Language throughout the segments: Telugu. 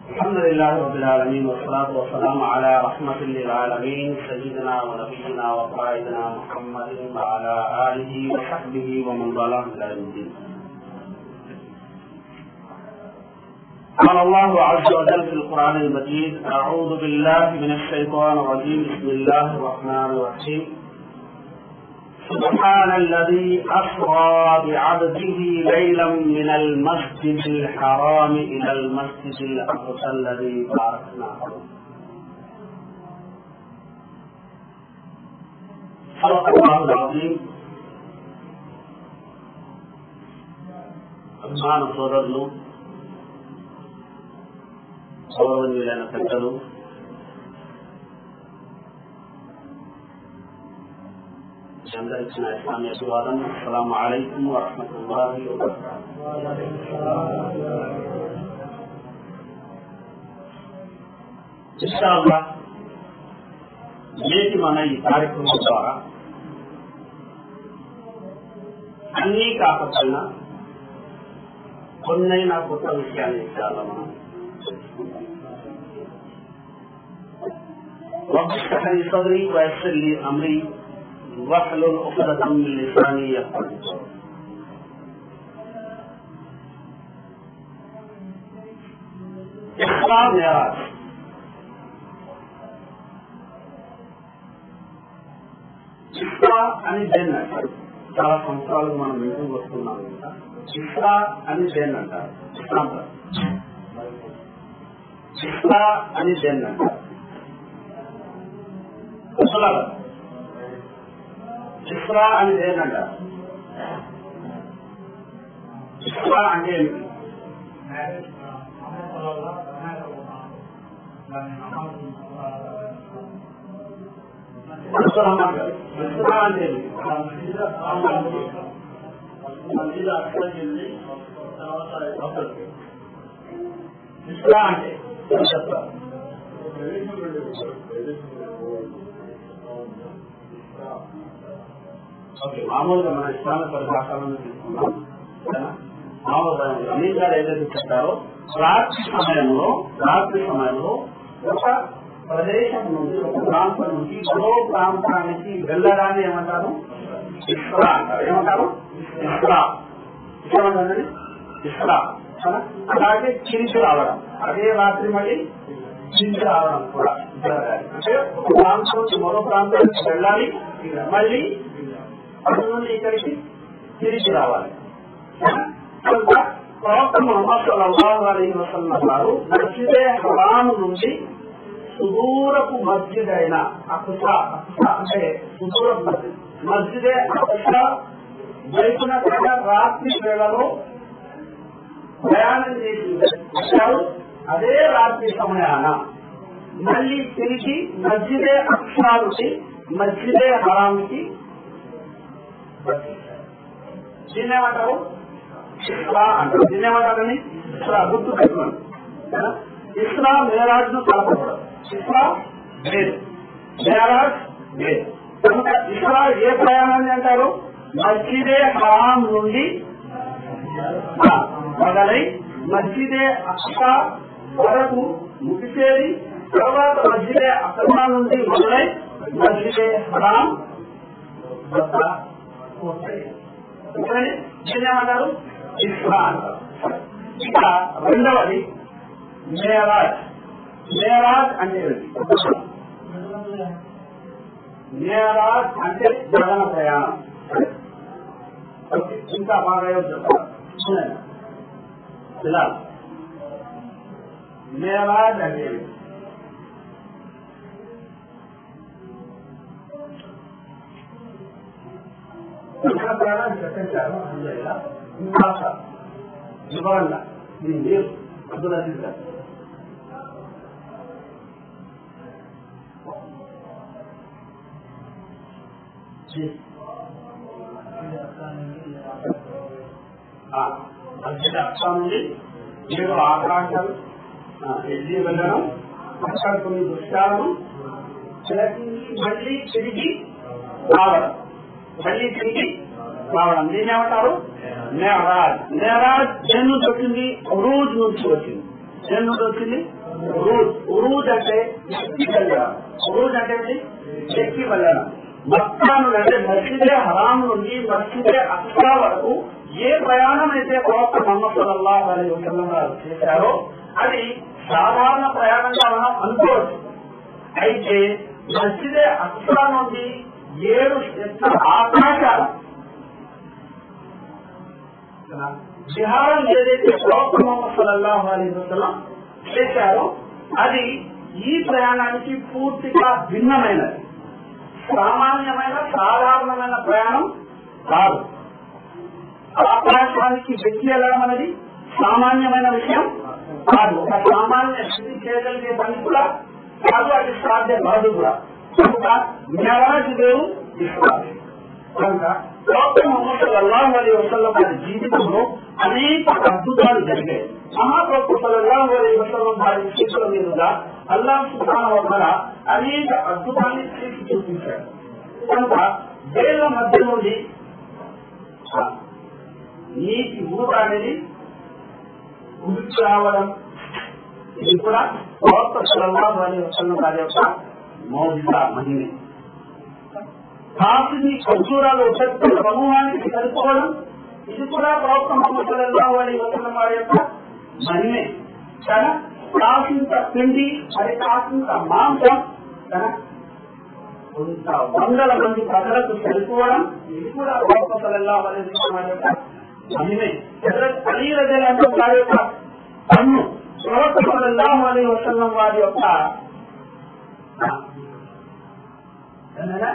الحمد لله رب العالمين والصلاة والسلام على رحمة للعالمين سيدنا ونبينا وقائدنا محمد وعلى آله وصحبه ومن والاه إلى يوم الدين. قال الله عز وجل في القرآن المجيد أعوذ بالله من الشيطان الرجيم بسم الله الرحمن الرحيم سبحان الذي أسرى بعبده ليلا من المسجد الحرام إلى المسجد الأقصى الذي باركنا حوله صدق الله العظيم అభిమాన సోదరులు గౌరవనీయులైన పెద్దలు అందరికీ నా ఇస్లామీయ స్వాగతం అస్సలం అలైకుం వరహమతుల్లాహి ఇన్షాల్లా నేటి మన ఈ కార్యక్రమం ద్వారా అన్నీ కాకపోయినా కొన్నైనా కొత్త విషయాన్ని ఇచ్చారా మనం رب اشرح لي صدري ويسر لي امري واحلل عقدة من لساني يفقهوا قولي ఇస్రా మేరాజ్ ఇస్రా అని దేన్ని అంటారు చాలా సంవత్సరాలు మనం వింటూ వస్తున్నాం ఇంకా ఇస్రా అని దేన్ని అంటారు ఇస్లాంలో ఇస్రా అని దేన్ని అంటారు ముసలాలు ఇస్రా అని ఏంటంట ఇస్రా అంటే ఏమిటి ఇస్రా అంటే ఇస్రా అంటే చెప్తారు ఓకే మామూలుగా మన ఇస్లామిక పరిభాషలను తీసుకున్నాం మామూలుగా అమీర్ గారు ఏదైతే చెప్తారో రాత్రి సమయంలో రాత్రి సమయంలో ఒక ప్రదేశం నుండి ఒక ప్రాంతం నుంచి మరో ప్రాంతానికి వెళ్ళడాన్ని ఏమంటారు ఇస్రా అంటారు ఏమంటారు ఇస్రా ఏమంటారండి ఇస్రా అలాగే చిరిచి రావడం అదే రాత్రి మళ్ళీ చిరిచి రావడం కూడా అంటే ఒక ప్రాంతం నుంచి మరో ప్రాంతానికి వెళ్ళాలి మళ్ళీ అటు నుండి ఇక్కడికి తిరిగి రావాలి ప్రవక్త మొహమ్మద్ సల్లల్లాహు అలైహి వసల్లం గారు మస్జిదే హరాం నుండి సుదూరపు మస్జిద్ అయిన అకుస అంటే సుదూరపు మస్జిద్ మస్జిదే అకుస వైపున రాత్రి వేళలో ప్రయాణం చేసి వచ్చారు అదే రాత్రి సమయాన మళ్ళీ తిరిగి మస్జిదే అక్షా నుంచి మస్జిదే హరాంకి దీన్నేమంటారు ఇస్రా అంటారు దీన్నేమంటారని ఇస్రా గుర్తు పెట్టుకోండి ఇస్రా మేరాజ్ ను కలపకూడదు ఇస్రా వేరు మేరాజ్ వేరు కనుక ఇస్రా ఏ ప్రయాణాన్ని అంటారు మస్జిదే హరాం నుండి మొదలై మస్జిదే అక్షా వరకు ముగిసేది తర్వాత మస్జిదే అక్రమా నుండి మొదలై మస్జిదే హరాం ఏమంటారు ఇస్రా అంటారు ఇక రెండవది మేరాజ్ మేరాజ్ అంటే మేరాజ్ అంటే గగన ప్రయాణం ఇంకా బాగా చెప్తారు ఇలా మేరాజ్ అంటే గగన ప్రయాణం చెప్పారు అందువల్ల ఇంకా వివరంగా దీన్ని అర్థం మధ్య అక్షం నుండి ఏడు ఆకాశాలు ఎల్లి వెళ్ళడం అక్కడ కొన్ని దృశ్యాలను మళ్ళీ తిరిగి రావడం మళ్ళీ తిరిగి రావడం దీన్ని ఏమంటారు నేరాజ్ నేరాజ్ దేని నుంచి వచ్చింది రోజు నుంచి వచ్చింది దేని నుంచి వచ్చింది ఉరూజ్ ఉరూజ్ అంటే ఎక్కి వెళ్ళడం ఉరూజ్ అంటే ఏంటి? ఎక్కి వెళ్ళడం మక్కా నుండి అంటే మసీదే హరాం నుండి మసీదే అక్సా వరకు ఏ ప్రయాణం అయితే ప్రవక్త మొహమ్మద్ సల్లల్లాహు అలైహి వసల్లం గారు చేశారో అది సాధారణ ప్రయాణంగా మనం అనుకోవచ్చు అయితే మసీదే అక్సా నుండి ఏడు ఎత్తుల ఆకాశాలు విహారం ఏదైతే ప్రవక్త మొహమ్మద్ సల్లల్లాహు అలైహి వసల్లం చేశారో అది ఈ ప్రయాణానికి పూర్తిగా భిన్నమైనది సామాన్యమైన సాధారణమైన ప్రయాణం కాదు ఆకాశానికి వ్యక్తి వెళ్ళడం అనేది సామాన్యమైన విషయం కాదు ఒక సామాన్య స్థితి చేయగలిగే పని కూడా కాదు అది సాధ్యం కాదు కూడా కనుక న్యాయాజు వేరు విశ్వాసం కనుక ప్రవక్త ముహమ్మద్ సల్లల్లాహు అలైహి వసల్లం వారి జీవితంలో అనేక అద్భుతాలు జరిగాయి మహాప్రభు సల్లల్లాహు అలైహి వసల్లం వారి చేతుల మీదుగా అల్లాహ్ సుబ్హానహు వ తఆలా అనేక అద్భుతాన్ని చేసి చూపించాడు కనుక వేల మధ్య నుండి ఆ నీటి ఊట అనేది ఉడికి రావడం ఇది కూడా ప్రవక్త సల్లల్లాహు అలైహి వసల్లం వారి యొక్క మౌజిక మహిమే కాఫీని ఖర్జూరాలు చెట్టు సమూహానికి సరిపోవడం ఇది కూడా ప్రవక్త మొహమ్మద్ సల్లల్లాహు అలైహి వసల్లం వారి యొక్క మహిమే కదా కాసింత పిండి అది కాసింత మాంసం కదా కొంత వందల మంది ప్రజలకు సరిపోవడం ఇది కూడా ప్రవక్త సల్లల్లాహు అలైహి వసల్లం వారి యొక్క మహిమే అలీ రజలంటే వారి యొక్క పన్ను ప్రవక్త సల్లల్లాహు అలైహి వసల్లం వారి యొక్క ఏమైనా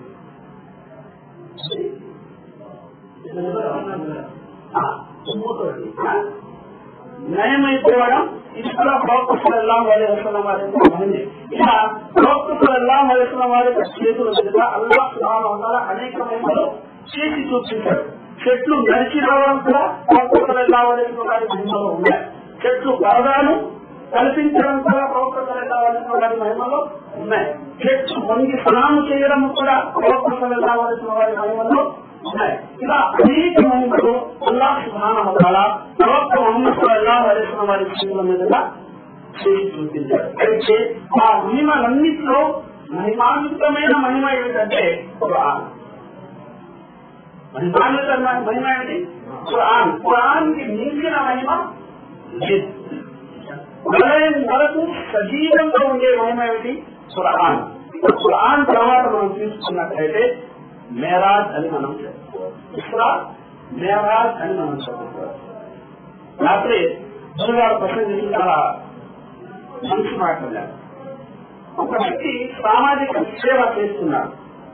నయమైపోవడం ఇది కూడా ప్రవక్తల్లా వారి వస్తున్న వారి మహిళ ఇలా ప్రవక్తల్లా వారి వస్తున్న వారి చేతుల మీద అల్లా సుధాన అనేక మహిళలు చేసి చూపించారు చెట్లు నడిచి రావడం కూడా ప్రవక్తల్లా వారి వారి మహిమలో ఉన్నాయి చెట్లు వరదాలు కల్పించడం కూడా ప్రవక్తల్లా వారి వారి మహిమలో ఉన్నాయి చెట్లు వంగి స్నానం చేయడం కూడా ప్రవక్తల్లా వారి వారి మహిమలో ఉన్నాయి ఇలా అనేక మహిమలు అల్లా సుధాన ప్రవక్త మొహమ్మద్ సల్లాహు అలైహి వారి విషయంలో మీదుగా చేసి చూపించారు అయితే ఆ మహిమలన్నింటిలో మహిమాన్వితమైన మహిమ ఏమిటంటే ఖురాన్ మహిమాన్వితమైన మహిమ ఏమిటి ఖురాన్ ఖురాన్ కి మించిన మహిమ లేదు ప్రళయం వరకు సజీవంగా ఉండే మహిమ ఏమిటి ఖురాన్ ఖురాన్ తర్వాత మనం తీసుకున్నట్లయితే మేరాజ్ అని మనం చెప్పుకోవచ్చు ఇస్రా మేరాజ్ అని మనం చెప్పుకోవచ్చు రాత్రి గురుగారు ప్రసంగించి చాలా మంచి మాట్లాడారు ఒక వ్యక్తి సామాజిక సేవ చేస్తున్నాడు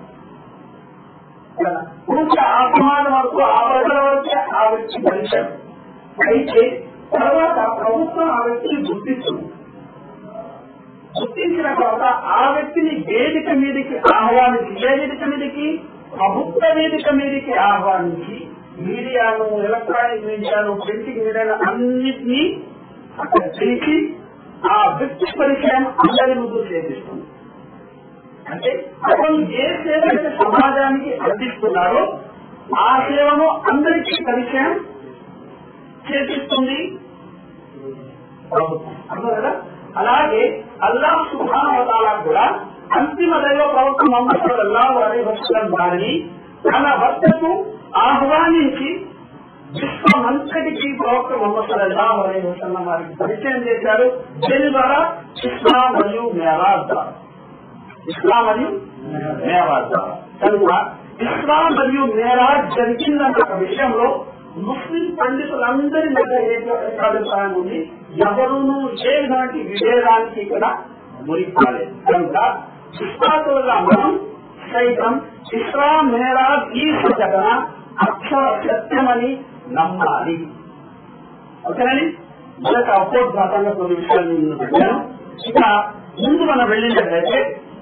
పూర్తి ఆ సమాజం వరకు ఆ ప్రజల వరకే ఆ వ్యక్తి పరిచయం అయితే తర్వాత ప్రభుత్వం ఆ వ్యక్తిని గుర్తిస్తుంది గుర్తించిన తర్వాత ఆ వ్యక్తిని వేదిక మీదకి ఆహ్వానించి ఏ వేదిక మీదకి ప్రభుత్వ వేదిక మీదకి ఆహ్వానించి మీడియాను ఎలక్ట్రానిక్ మీడియాను ప్రింటింగ్ మీడియాను అన్నిటినీ అక్కడ పిలిచి ఆ వ్యక్తి పరిచయం అందరి ముందు చేపిస్తుంది అంటే అతను ఏ సేవ అయితే సమాజానికి అందిస్తున్నారో ఆ సేవను అందరికీ పరిచయం చేపిస్తుంది ప్రభుత్వం అర్థం కదా అలాగే అల్లాహ్ సుభానవతాల కూడా అంతిమ దైవ ప్రవక్త మొహమ్మద్ సల్లల్లాహు అలైహి వసల్లం వారిని తన వద్దకు ఆహ్వానించి విశ్వమంతటికి ప్రవక్త మొహమ్మద్ సల్లల్లాహు అలైహి వసల్లం వారికి పరిచయం చేశారు దీని ద్వారా ఇస్లాం మరియు మేరాజ్ ద్వారా ఇస్లాం మరియు మేరాజ్ ద్వారా కనుక ఇస్లాం మరియు మేరాజ్ జరిగిందన్న ఒక విషయంలో ముస్లిం పండితులందరి మధ్య ఏకాభిప్రాయం ఉంది ఎవరును ఏ విధానికి విభేదానికి ఇక్కడ మురికాలేదు కనుక విశ్వాసులుగా మనం సైతం ఇస్లాం మేరాజ్ ఈ ఘటన అక్షర సత్యమని నమ్మాలి ఓకేనండి మొదట అపోద్ఘాతంగా కొన్ని విషయాలు నేను పెట్టాను ఇక ముందు మనం వెళ్ళినట్లయితే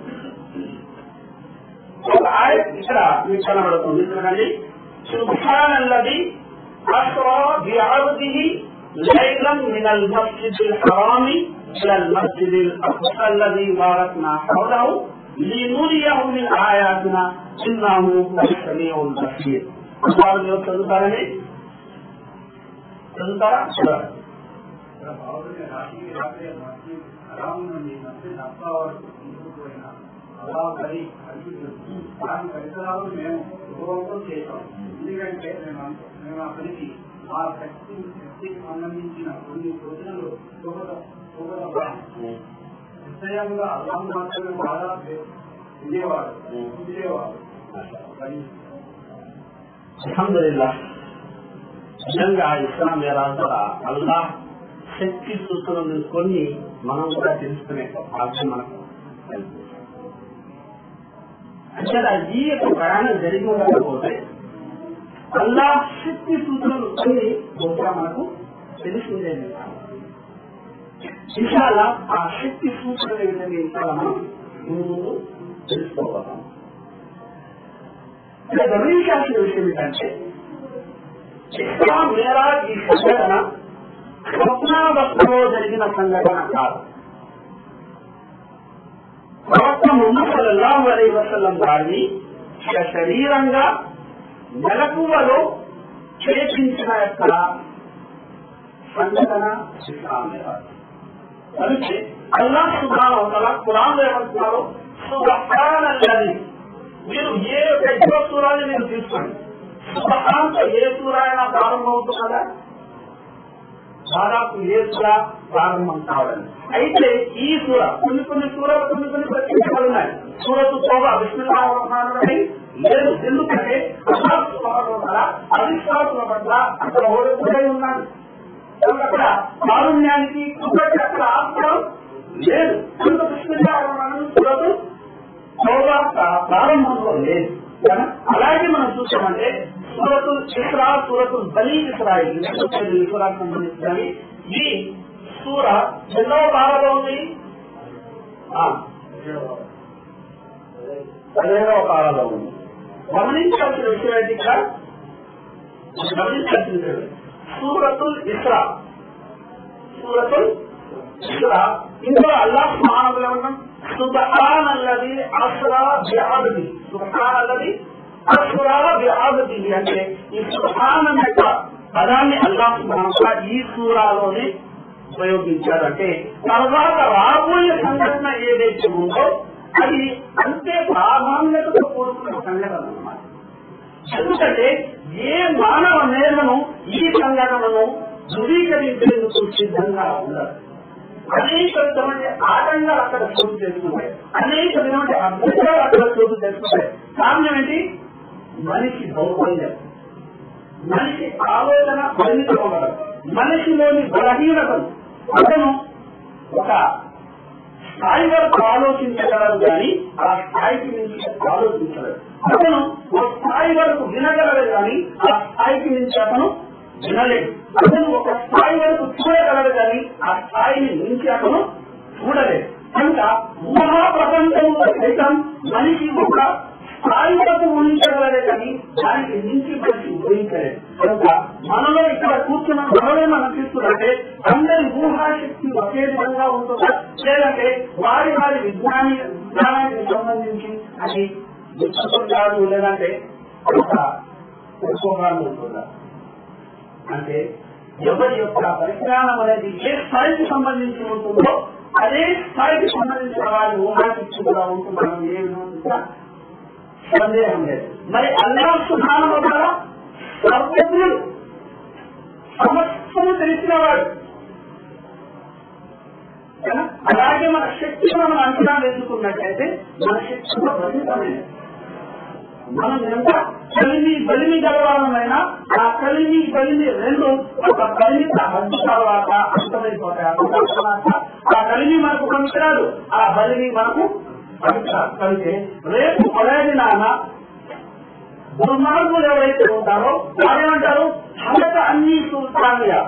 ఒక ఆయన ఇక్కడ మీకు కనబడుతుంది చూడండి సుభానల్లది అస్రా బిఅర్దిహి ليلا من المسجد الحرام إلى المسجد الأقصى الذي باركنا حوله لنريه من آياتنا إنه هو السميع البصير. చదువుతారని చదువుతారా ఇక్కడ బాగుంది రాత్రి రాత్రి మధ్య అరాము నుండి మధ్య డబ్బా వరకు తీసుకుపోయిన అలా పది అడుగుతుంది దాని పరిసరాలు మేము ఉపయోగం చేసాం ఎందుకంటే మేము అంత- మేము అక్కడికి ఆ శక్తి శక్తికి సంబంధించిన కొన్ని సూచనలు నిశ్చయంగా అల్లాహ్ మాత్రమే బాగా ఉండేవాడు ఉండేవాడు మరి అల్హమ్దుల్లా నిజంగా ఇస్లాం ద్వారా అల్లాహ్ శక్తి సూచనలు కొన్ని మనం కూడా తెలుసుకునే భాగ్యం మనకు కల్పించాడు. అంటే ఈ యొక్క ప్రయాణం జరిగి ఉండకపోతే అల్లాహ్ శక్తి సూచనలు కొన్ని బహుశా మనకు తెలిసి ఉండేది కాదు. ఇన్షాల్లా ఆ శక్తి సూచనలు ఏ విధంగా ఇన్షాల్లా మనం ముందు ముందు తెలుసుకోగలం ఇక్కడ గమనించాల్సిన విషయం ఏంటంటే ఇస్లాం మేరా ఈ సంఘటన స్వప్నావస్థలో జరిగిన సంఘటన కాదు ప్రవక్త ముందు సల్లల్లాహు అలైహి వసల్లం వారిని ఇక శరీరంగా మెలకువలో చేపించిన యొక్క సంఘటన ఇస్లాం మేరా అందుకే అల్లాహ్ సుబ్హానహు వ తఆలా ఖురాన్ ఏమంటున్నారు సుబ్హానల్లది మీరు ఏ యొక్క ఇతర సూరాన్ని మీరు తీసుకోండి సుబ్హాన్తో ఏ సూర అయినా ప్రారంభమవుతుంది కదా దాదాపు ఏ సూర ప్రారంభం కావాలి అయితే ఈ సూర కొన్ని కొన్ని సూరాలు కొన్ని కొన్ని ప్రత్యేకతలు ఉన్నాయి సూరతు తోబా విష్ణురామని లేదు ఎందుకంటే అల్లాహ్ సుబ్హానహు వ తఆలా అవిశ్వాసుల పట్ల అక్కడ ఓడిపోయి ఉన్నాడు కాబట్టి అక్కడ కారుణ్యానికి కృపకి అక్కడ ఆస్కారం లేదు కనుక విష్ణురామని సూరతు తోబా ప్రారంభంలో లేదు కదా? అలాగే మనం చూసామంటే సూరతుల్ ఇస్రా సూరతుల్ బలి ఇస్రాయిల్ ఇస్రాకు సంబంధించినవి ఈ సూర ఎన్నో భాగాలో ఉంది ఆ, పదిహేనవ కాలంలో ఉంది గమనించాల్సిన విషయం ఏంటి ఇక్కడ గమనించాల్సిన విషయం సూరతుల్ ఇస్రా సూరతుల్ ఇస్రా ఇందులో అల్లాహ్ సుబ్హానహు ఏమంటాం సుబ్హాన్ అల్లది అస్రా బిఅబ్ది సుబ్హాన్ అల్లది అస్రా బిఅబ్ది అంటే ఈ సుబ్హాన్ అనే యొక్క పదాన్ని అల్లాహ్ సుబ్హానహు ఈ సూరాలోనే ఉపయోగించారు అంటే తర్వాత రాబోయే సంఘటన ఏదైతే ఉందో అది అంతే ప్రాధాన్యతతో కూడుకున్న సంఘటన అన్నమాట ఎందుకంటే ఏ మానవ నేలను ఈ సంఘటనను ధృవీకరించేందుకు సిద్ధంగా ఉండదు అనేక విధమైన ఆటంకాలు అక్కడ చోటు చేసుకుంటాయి అనేక విధమైన అభ్యంతరాలు అక్కడ చోటు చేసుకుంటాయి కారణం ఏంటి మనిషి దౌర్బల్యం మనిషి ఆలోచన పరిమితం ఉండడం మనిషిలోని బలహీనతను అతను ఒక స్థాయి వరకు ఆలోచించగలరు కానీ ఆ స్థాయికి మించి ఆలోచించలేరు అతను ఒక స్థాయి వరకు వినగలరు కానీ ఆ స్థాయికి మించి అతను వినలేడు అతను ఒక స్థాయి వరకు చూడగలరు కానీ ఆ స్థాయిని మించి అతను చూడలేదు కనుక మహాప్రపంచంలో సైతం మనిషి ఒక స్థాయి వరకు ఊహించగలరే కానీ దానికి మించి మనిషి ఊహించలేదు కనుక మనలో ఇక్కడ కూర్చున్న మనలో మనం తీసుకున్నట్టే అందరి ఊహాశక్తి ఒకే విధంగా ఉంటుందా లేదంటే వారి వారి విజ్ఞాని విజ్ఞానానికి సంబంధించి అది దుఃఖం కాదు లేదంటే ఒక ఎక్కువగా ఉంటుందా అంటే ఎవరి యొక్క పరిజ్ఞానం అనేది ఏ స్థాయికి సంబంధించి ఉంటుందో అదే స్థాయికి సంబంధించిన వారి ఊహాశక్తి కూడా ఉంటుందని ఏ విధంగా సందేహం లేదు మరి అల్లాహ్ సుధానం ద్వారా సర్వజ్ఞుడు సమస్తము తెలిసిన వాడు కదా? అలాగే మన శక్తిని మనం అంచనా వేసుకున్నట్లయితే మన శక్తి కూడా పరిమితమైనది మనం ఎంత కలిమి బలిమి గలవాలమైనా ఆ కలిమి బలిమి రెండు ఒక పరిమిత హద్దు తర్వాత అంతమైపోతాయి ఆ తర్వాత ఆ కలిమి మనకు పనికిరాదు ఆ బలిమి మనకు పనికిరాదు కలిగితే రేపు పదహైదు నాన్న దుర్మార్గులు ఎవరైతే ఉంటారో వారేమంటారు హలక అన్ని సుల్తానియా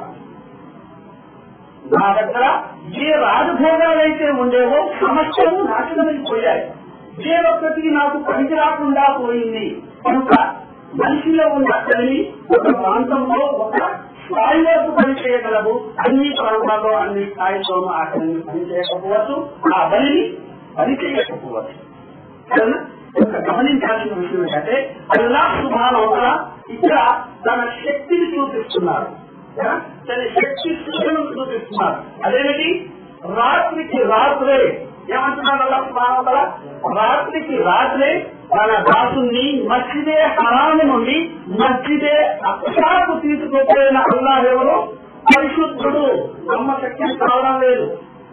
నా దగ్గర ఏ రాజభోగాలైతే ఉండేవో సమస్యలు నాశనమైపోయాయి ఏ ఒక్కటికి నాకు పనికి రాకుండా పోయింది కనుక మనిషిలో ఉన్న కలిగి ఒక ప్రాంతంలో ఒక స్థాయి వరకు పని చేయగలదు అన్ని ప్రాంతాల్లో అన్ని స్థాయిల్లోనూ ఆ కలిగి పని చేయకపోవచ్చు ఆ బలిని పని చేయకపోవచ్చు సరేనా? ఇంకా గమనించాల్సిన విషయం ఏంటంటే అల్లా సుభానవత ఇక్కడ తన శక్తిని చూపిస్తున్నారు కదా? తన శక్తి సూచనలు చూపిస్తున్నారు అదేమిటి రాత్రికి రాత్రే ఏమంటున్నాడు అల్లాహ్ సుబ్హానహు వ తఆలా? రాత్రికి రాత్రే తన దాసుని మస్జిదే హరామి నుండి మస్జిదే అక్షాకు తీసుకుపోయిన అల్లాహ్ ఎవరు పరిశుద్ధుడు నమ్మశక్తి కావడం లేదు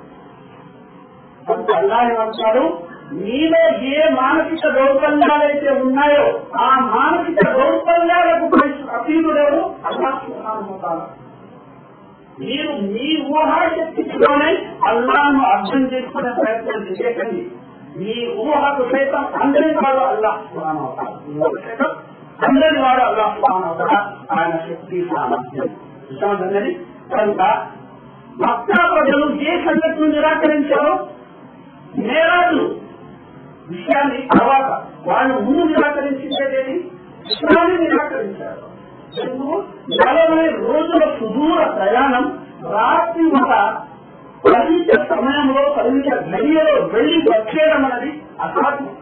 కనుక అల్లాహ్ ఏమంటాడు మీలో ఏ మానసిక దౌర్బల్యాలైతే ఉన్నాయో ఆ మానసిక దౌర్బల్యాలకు అతీతుడెవరు అల్లాహ్ సుబ్హానహు వ తఆలా. మీరు మీ ఊహాశక్తిలోనే అల్లాను అర్థం చేసుకునే ప్రయత్నం చేయకండి మీ ఊహకు సైతం అందరి వాడు అల్లాహ్ సుబ్హానహు వ తఆలా. మీ ఊహకు సైతం అందరి వాడు అల్లాహ్ సుబ్హానహు వ తఆలా. ఆయన శక్తి సామర్థ్యం విషయం కనుక మక్కా ప్రజలు ఏ సంగతిని నిరాకరించారో నేరాలు విషయాన్ని తర్వాత వాళ్ళు ముందు నిరాకరించేది ఇస్లాన్ని నిరాకరించారు ఎందుకు నలభై రోజుల సుదూర ప్రయాణం రాత్రి ఒక పరిమిత సమయంలో పరిమిత గడియలో వెళ్లి వచ్చేయడం అనేది అసాధ్యం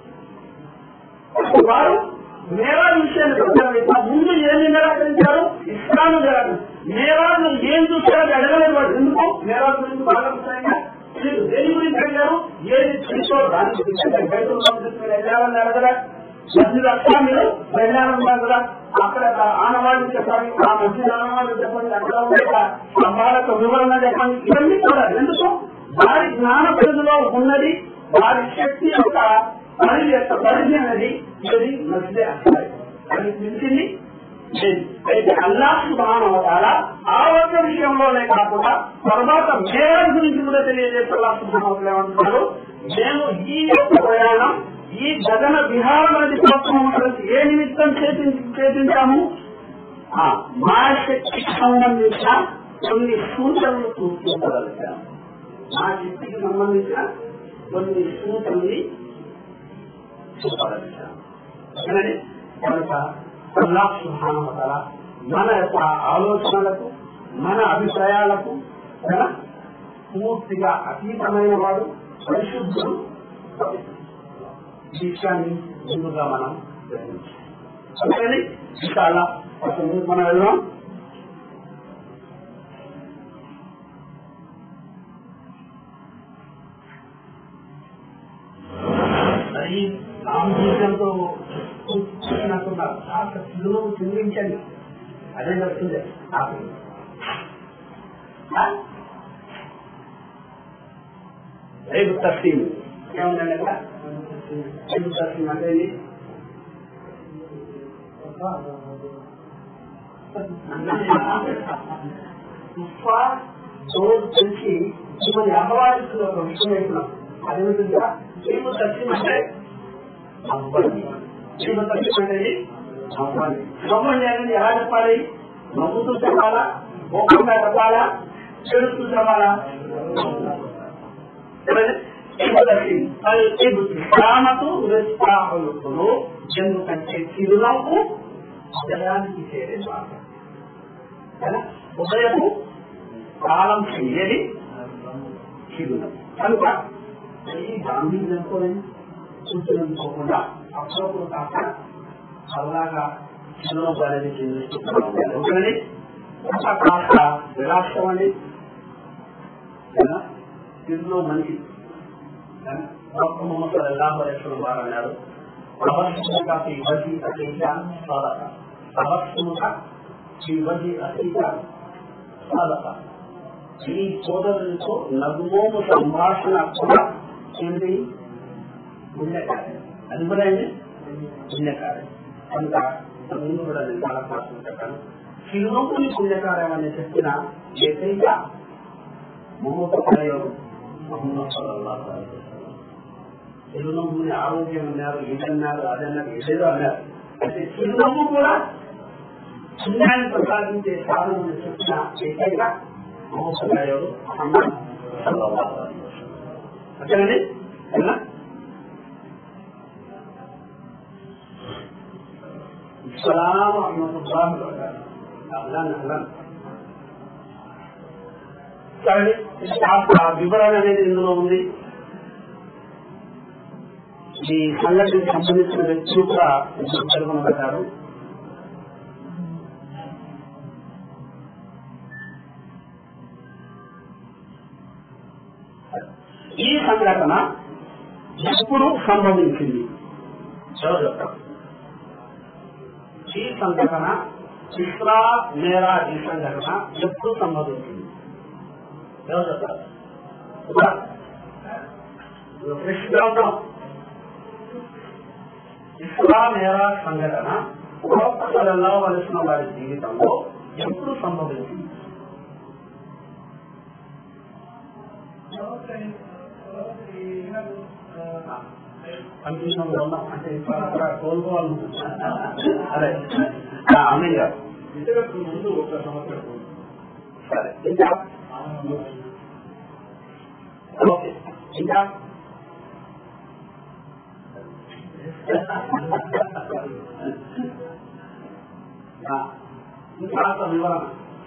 వారు నేరాల విషయాన్ని పక్కన పెట్టిన ముందు ఏమి నిరాకరించారు ఇస్లాం నేరాలను ఏం చూసారో అడగలేదు వాడు ఎందుకు నేరాల గురించి బాగా విషయంగా తెలియదు. దేని గురించి అడిగారు ఏది తెలుసో దాని గురించి బయటలో వెళ్ళాలని అడగరా మస్జిద్ అక్షా మీరు వెళ్ళాలన్నారు కదా అక్కడ ఆనవాళ్ళు చెప్పండి ఆ మస్జిద్ ఆనవాళ్ళు చెప్పండి అక్కడ ఉండే స్తంభాలకు వివరణ చెప్పండి ఇవన్నీ కూడా ఎందుకు వారి జ్ఞాన పరిధిలో ఉన్నది వారి శక్తి యొక్క పరిధి యొక్క పరిధి అనేది ఇది మస్జిద్ అక్షా అది మించింది లేదు. అయితే అల్లాహ్ సుబ్హానహు వ తఆలా ఆ ఒక్క విషయంలోనే కాకుండా తర్వాత మేరం గురించి కూడా తెలియజేసి అల్లాహ్ సుబ్హానహు వ తఆలా ఏమంటున్నారు మేము ఈ యొక్క ప్రయాణం ఈ గగన విహారం అనేది ప్రోత్సాహం గురించి ఏ నిమిత్తం చేతి- చేపించాము ఆ, మా శక్తికి సంబంధించిన కొన్ని సూచనలు చూపించగలిగాము మా శక్తికి సంబంధించిన కొన్ని సూచనలు చూపగలిగాము ఓకేనండి? కనుక అల్లాహ్ సుబ్హానహు వ తఆలా మన యొక్క ఆలోచనలకు మన అభిప్రాయాలకు కదా, పూర్తిగా అతీతమైన వాడు పరిశుద్ధుడు ఈ విషయాన్ని ముందుగా మనం గ్రహించాలి చాలా మనం వెళ్దాం అది సాంఘికంతో కూర్చున్నట్టున్నారు కాస్త సులువు చిందించండి అదే నడుస్తుంది ఆపండి. ఆ? రేపు తస్సీం ఏముందండి అక్కడ రేపు తస్సీం అంటే ఏంటి? తుఫా చోటు తెలిసి మిమ్మల్ని అపవాదిస్తున్న ఒక విషయం వేస్తున్నాం అదేమిటంటే రేపు తస్సీం అంటే అవ్వండి రేపు తస్సీం అంటే ఏంటి? అవ్వండి నవ్వండి అనేది ఎలా చెప్పాలి నవ్వుతూ చెప్పాలా కోపంగా చెప్పాలా చెడుతూ చెప్పాలా సామతో విస్తాహులు ఎందుకంటే చిరునవ్వు ఉదయానికి చేరే మార్గం కదా? ఉదయము కాలం చెయ్యని చిరునవ్వు కనుక ఈ గాంధీజంతో చూసినందుకోకుండా అప్పుడప్పుడు కాక అలాగా చిరునవ్వు అనేది చెందిస్తుంది కాస్త విలాసం అండి కదా? ఇందులో మంచి మొహమ్మద్ అల్లాహ్ అలైహిస్సలాం వారు అన్నారు తబస్సుముక ఫీ వజీ అఖీక సదక తబస్సుముక ఫీ వజీ అఖీక సదక ఈ సోదరులతో నగుమోము సంభాషణ కూడా ఏంటి పుణ్యకార్యం అది కూడా ఏంటి పుణ్యకార్యం కనుక ముందు కూడా నేను చాలా ప్రశ్న చెప్పాను చిరునవ్వుని పుణ్యకార్యం అని చెప్పిన ఏకైక మహోపయోగం మహమ్మద్ సల్లల్లాహు అలైహి వసల్లం. చిరునవ్వుని ఆరోగ్యం అన్నారు ఇదన్నారు అదన్నారు ఏదేదో అన్నారు అయితే చిరునవ్వు కూడా పుణ్యాన్ని ప్రసాదించే సాధన అని చెప్పిన ఏకైక మహోపయోగం మహమ్మద్ సల్లల్లాహు అలైహి వసల్లం. ఓకేనండి అవునా? السلام ورحمة الله وبركاته أهلا أهلا సరే కాస్త వివరణ అనేది ఇందులో ఉంది ఈ సంఘటనకు సంబంధించిన వ్యక్తులు కూడా పేర్కొనబడ్డారు ఈ సంఘటన ఎప్పుడు సంభవించింది ఎవరు చెప్తారు ఈ సంఘటన ఇస్రా మేరా ఈ సంఘటన ఎప్పుడు సంభవించింది ఎవరు చెప్తారు ప్రశ్న ఇస్రా మేరా సంఘటన ప్రవక్తలలో వలసిన వారి జీవితంలో ఎప్పుడు సంభవించింది కన్ఫ్యూజన్ ఉన్నాం అంటే ఇక్కడ కోల్పోవాలి అదే అమీర్ గారు ఇంతకు ముందు ఒక సంవత్సరం సరే ఇంకా ఓకే ఇంకా ఆ, ఇంకా కాస్త వివరణ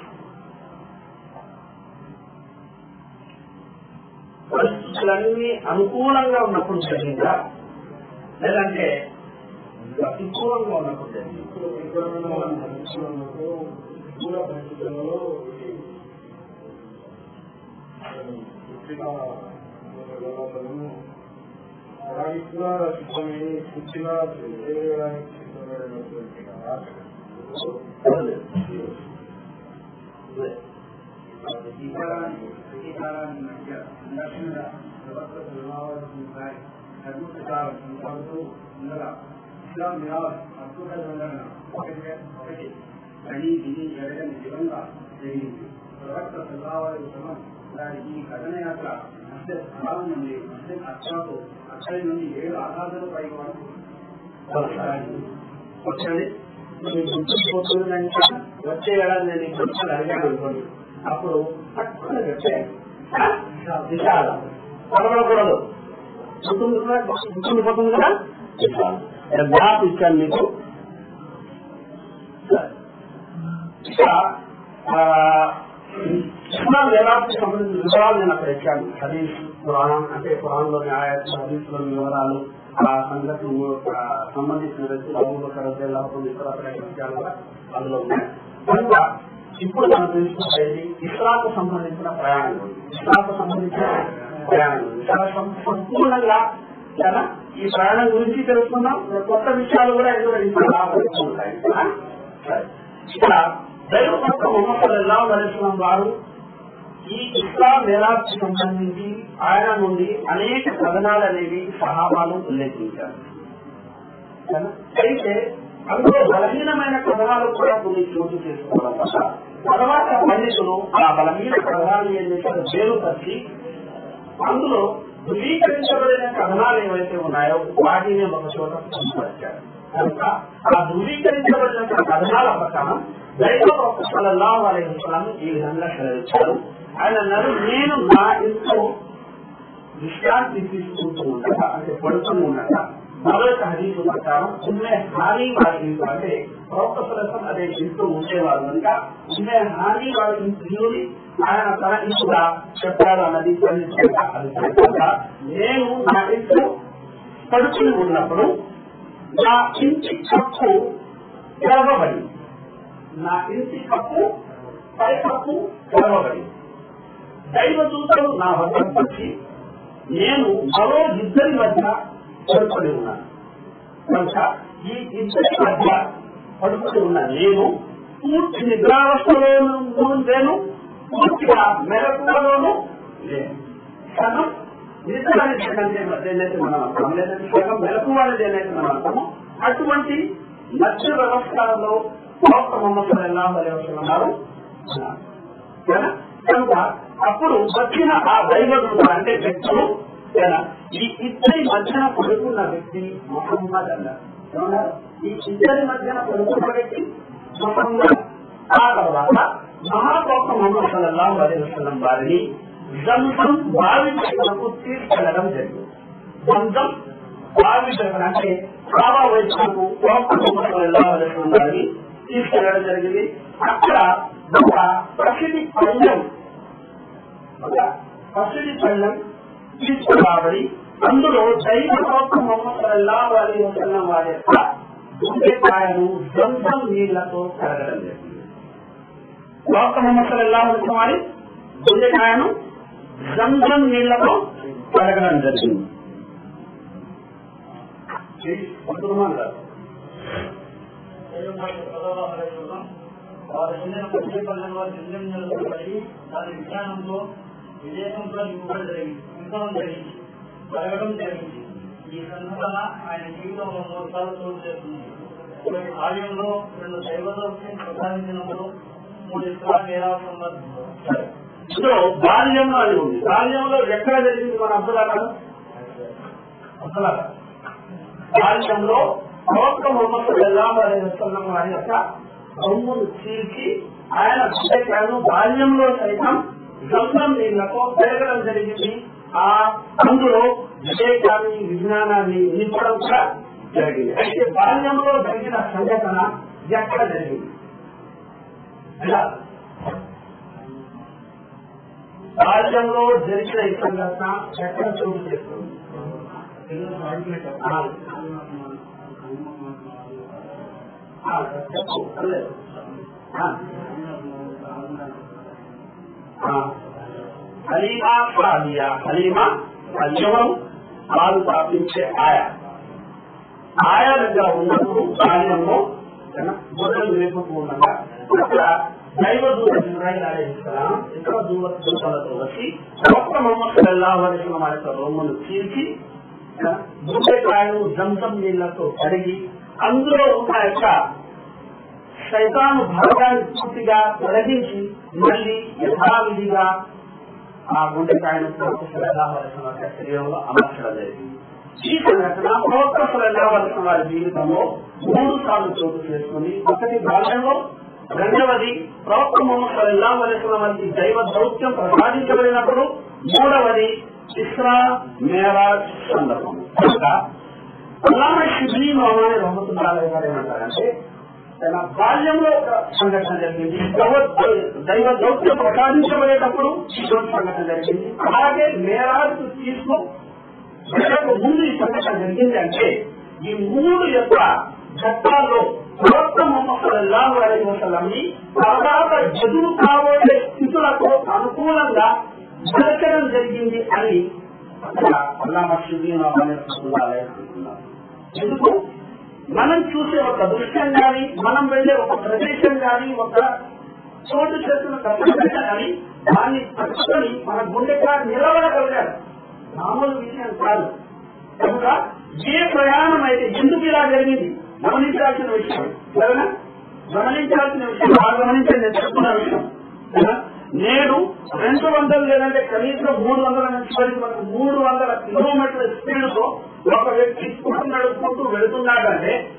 పరిస్థితులన్నీ అనుకూలంగా ఉన్నప్పుడు జరిగిందా లేదంటే ప్రతికూలంగా ఉన్నప్పుడు జరిగిందా ఇప్పుడు ప్రతికూలమైన పరిస్థితులలో ప్రతికూల పరిస్థితులలో పుట్టిన వ్యవస్థలను అలాగే కూడా సిద్ధమై పుట్టిన చేయడానికి సిద్ధమైనటువంటి అధికారాన్ని మధ్య సంఘర్షణ వ్యవస్థ నిర్మాణాలు ధర్మ ప్రచారం కొనసాగుతూ ఉండగా ఇస్లాం విరాజ్ అద్భుత సంఘటన ఒకటి ఒకటి కని విని జరగని విధంగా జరిగింది ప్రవక్త సల్లావారి ఉత్తమం దాని ఈ ఘటన యాత్ర మధ్య స్థలం నుండి మధ్య అక్షరాకు అక్కడి నుండి ఏడు ఆధారాలు పైకి వరకు వచ్చండి మీరు గుర్తుండిపోతుందంటే వచ్చే ఏడాది నేను ఈ ప్రశ్నలు అడిగాను అనుకోండి అప్పుడు తక్కువ చెప్పే విశాలం పడబడకూడదు గుర్తుండిపోతుంది కదా విశాలం మ్యాప్ ఇచ్చాను మీకు ఇక ఆ, ఇస్లాం వేదానికి సంబంధించిన వివరాలు నేను అక్కడ ఇచ్చాను హదీస్ పురాణం అంటే పురాణంలోని ఆయా హదీస్లోని వివరాలు ఆ సంఘటనకు ఆ, సంబంధించిన వ్యక్తులు అమూలకరజేలాపం ఇతర విషయాలు కూడా అందులో ఉన్నాయి కనుక ఇప్పుడు మనం తెలుసుకునేది ఇస్లాంకు సంబంధించిన ప్రయాణం గురించి. ఇస్లాంకు సంబంధించిన ప్రయాణం గురించి. చాలా సం- సంపూర్ణంగా కదా ఈ ప్రయాణం గురించి తెలుసుకున్నాం కొత్త విషయాలు కూడా ఇందులో ఇంకా రాబోతూ ఉంటాయి ఆ? సరే. ఇక్కడ దైవభక్త మొహమ్మద్ సల్లల్లాహు అలైహి వసల్లం వారు ఈ ఇస్లాం వేలాకు సంబంధించి ఆయన నుండి అనేక కథనాలు అనేవి సహాబాలు ఉల్లేఖించారు కదా? అయితే అందులో బలహీనమైన కథనాలు కూడా కొన్ని చోటు చేసుకోవడం వల్ల తర్వాత పండితులు ఆ బలహీన కథనాలు ఏం చేశారు వేరుపరిచి అందులో ధృవీకరించబడిన కథనాలు ఏవైతే ఉన్నాయో వాటిని ఒక చోట పొందుపరిచారు కనుక ఆ ధృవీకరించబడిన కథనాల ప్రకారం దైవలాహు అలైహి వసల్లం ఈ విధంగా సెలవిచ్చారు ఆయన అన్నారు నేను నా ఇంట్లో విశ్రాంతి తీసుకుంటూ ఉండగా అంటే పడుతూ ఉండగా మరొక హదీసు ప్రకారం ఉమ్మే హాని వారి ఇంట్లో అంటే ప్రవక్త సరసం అదే ఇంట్లో ఉండేవారు కనుక ఉమ్మే హాని వారి ఇంట్లోని ఆయన తన ఇంట్లో చెప్పారు అన్నది పండించగా అది చెప్పగా నేను నా ఇంట్లో పడుకుని ఉన్నప్పుడు నా ఇంటి కప్పు తెరవబడి నా ఇంటి కప్పు పై కప్పు తెరవబడి దైవదూతలు నా వద్దకు వచ్చి నేను మరో ఇద్దరి మధ్య పడుకొని ఉన్నాను కనుక ఈ ఇద్దరి మధ్య పడుకొని ఉన్న నేను పూర్తి నిద్రావస్థలోనూ లేను పూర్తిగా మెలకువలోనూ లేను సగం నిద్ర అనేది ఏదైతే ఏదైతే మనం అంటాం లేదంటే సగం మెలకు అనేది ఏదైతే మనం అంటామో అటువంటి మధ్య వ్యవస్థలో ప్రవక్త మొహమ్మద్ సల్లల్లాహు అలైహి వసల్లం గారు ఉన్నారు. కదా? కనుక అప్పుడు వచ్చిన ఆ దైవదూత అంటే వ్యక్తులు కదా, ఈ ఇద్దరి మధ్యన పడుకున్న వ్యక్తి మొహమ్మద్ అన్నారు ఏమన్నారు? ఈ ఇద్దరి మధ్యన పడుకున్న వ్యక్తి మొహమ్మద్ ఆ తర్వాత మహాప్రవక్త మొహమ్మద్ సల్లల్లాహు అలైహి వసల్లం వారిని జంజం బావి చెట్లకు తీసుకెళ్లడం జరిగింది జంజం బావి చెట్టు అంటే కావా వైపుకు ప్రవక్త మొహమ్మద్ సల్లల్లాహు అలైహి వసల్లం వారిని తీసుకెళ్లడం జరిగింది అక్కడ ఒక ప్రసిద్ధి పళ్ళెం ఒక ప్రసిద్ధి పళ్ళెం తీసుకురాబడి అందులో దైవ ప్రవక్త మొహమ్మద్ సల్లల్లాహు అలైహి వసల్లం వారి యొక్క గుండెకాయను జంజం నీళ్లతో కడగడం జరిగింది ప్రవక్త మొహమ్మద్ సల్లల్లాహు అలైహి వసల్లం వారి గుండెకాయను జంజం నీళ్లతో కడగడం జరిగింది ఇది అద్భుతమైన కథ. వారి చెందిన ప్రత్యేకంగా చెందిన కలిగి దాని విజ్ఞానంతో విజయంతో నింపడం జరిగింది నింపడం జరిగింది జరగడం జరిగింది ఈ సంఘటన ఆయన జీవితంలో మూడు సార్లు చోటు చేస్తుంది ఒకటి ఆలయంలో రెండు దైవదర్శనం ప్రసాదించినప్పుడు మూడు ఇతర నేరాల సందర్భంలో ఇందులో బాల్యంలో అని ఉంది బాల్యంలో ఎక్కడ జరిగింది మన అబ్దుల్లా గారు అబ్దుల్లా గారు. బాల్యంలో ప్రవక్త మొహమ్మద్ సల్లల్లాహు అలైహి వసల్లం వారి యొక్క రొమ్మును చీల్చి ఆయన బిడ్డలను బాల్యంలో సైతం జంతం నీళ్లతో పెరగడం జరిగింది ఆ అందులో వివేకాన్ని విజ్ఞానాన్ని నింపడం కూడా జరిగింది అయితే బాల్యంలో జరిగిన సంఘటన ఎక్కడ జరిగింది ఎలా? బాల్యంలో జరిగిన ఈ సంఘటన ఎక్కడ చోటు చేస్తుంది ఆ, ఆ, చెప్పు. పర్లేదు. ఆ, ఆ. హలీమా సాదియా హలీమా అల్యవం పాలు స్థాపించే ఆయా ఆయా దగ్గర ఉన్నప్పుడు బాల్యంలో గొడవలు లేకుండా ఉండగా అక్కడ దైవ దూత జిబ్రాయిల్ అలైహిస్సలాం ఇతర దూత దూతలతో వచ్చి ప్రవక్త మొహమ్మద్ సల్లల్లాహు అలైహి వసల్లం వారి యొక్క రొమ్మును చీల్చి గుండెకాయను జంతం నీళ్లతో కడిగి అందులో ఉన్న యొక్క శైతాను భాగాన్ని పూర్తిగా తొలగించి మళ్ళీ యథావిధిగా ఆ గుండెకాయను ప్రవక్త సల్లల్లాహు అలైహి వసల్లం యొక్క శరీరంలో అమర్చడం జరిగింది ఈ సంఘటన ప్రవక్త సల్లల్లాహు అలైహి వసల్లం వారి జీవితంలో మూడు సార్లు చోటు చేసుకుని ఒకటి బాల్యంలో రెండవది ప్రవక్త మొహమ్మద్ సల్లల్లాహు అలైహి వసల్లం వారికి దైవ దౌత్యం ప్రసాదించబడినప్పుడు మూడవది ఇస్రా మేరాజ్ సందర్భం కనుక అల్లామ షిబ్లీ మహమాని రహమతుల్లాహి గారు ఏమంటారంటే తన బాల్యంలో ఒక సంఘటన జరిగింది దైవ- దైవ దౌత్యం ప్రసాదించబడేటప్పుడు ఇటువంటి సంఘటన జరిగింది అలాగే మేరాజ్ తీసుకు వెళ్ళక ముందు ఈ సంఘటన జరిగింది అంటే ఈ మూడు యొక్క ఘట్టాల్లో ప్రవక్త మొహమ్మద్ సల్లల్లాహు అలైహి వసల్లంని తర్వాత ఎదురు కాబోయే స్థితులకు అనుకూలంగా జరగడం జరిగింది అని అక్కడ అల్లామా షిబ్లీ మహమాని రహమతుల్లాహి అంటున్నారు ఎందుకు మనం చూసే ఒక దృశ్యం కానీ మనం వెళ్ళే ఒక ప్రదేశం కానీ ఒక చోటు చేస్తున్న కష్టం కానీ దాన్ని పట్టుకొని మన గుండెగా నిలబడగలిగారు మామూలు విషయం కాదు కనుక ఏ ప్రయాణం అయితే ఎందుకు ఇలా జరిగింది గమనించాల్సిన విషయం సరేనా గమనించాల్సిన విషయం ఆ గమనించండి నేను చెప్తున్న విషయం సరేనా? నేను రెండు వందలు లేదంటే కనీసం మూడు వందల నుంచి వరకు మనకు మూడు వందల కిలోమీటర్ల స్పీడ్ తో ఒక వ్యక్తి స్కూటర్ నడుపుకుంటూ వెళుతున్నాడంటే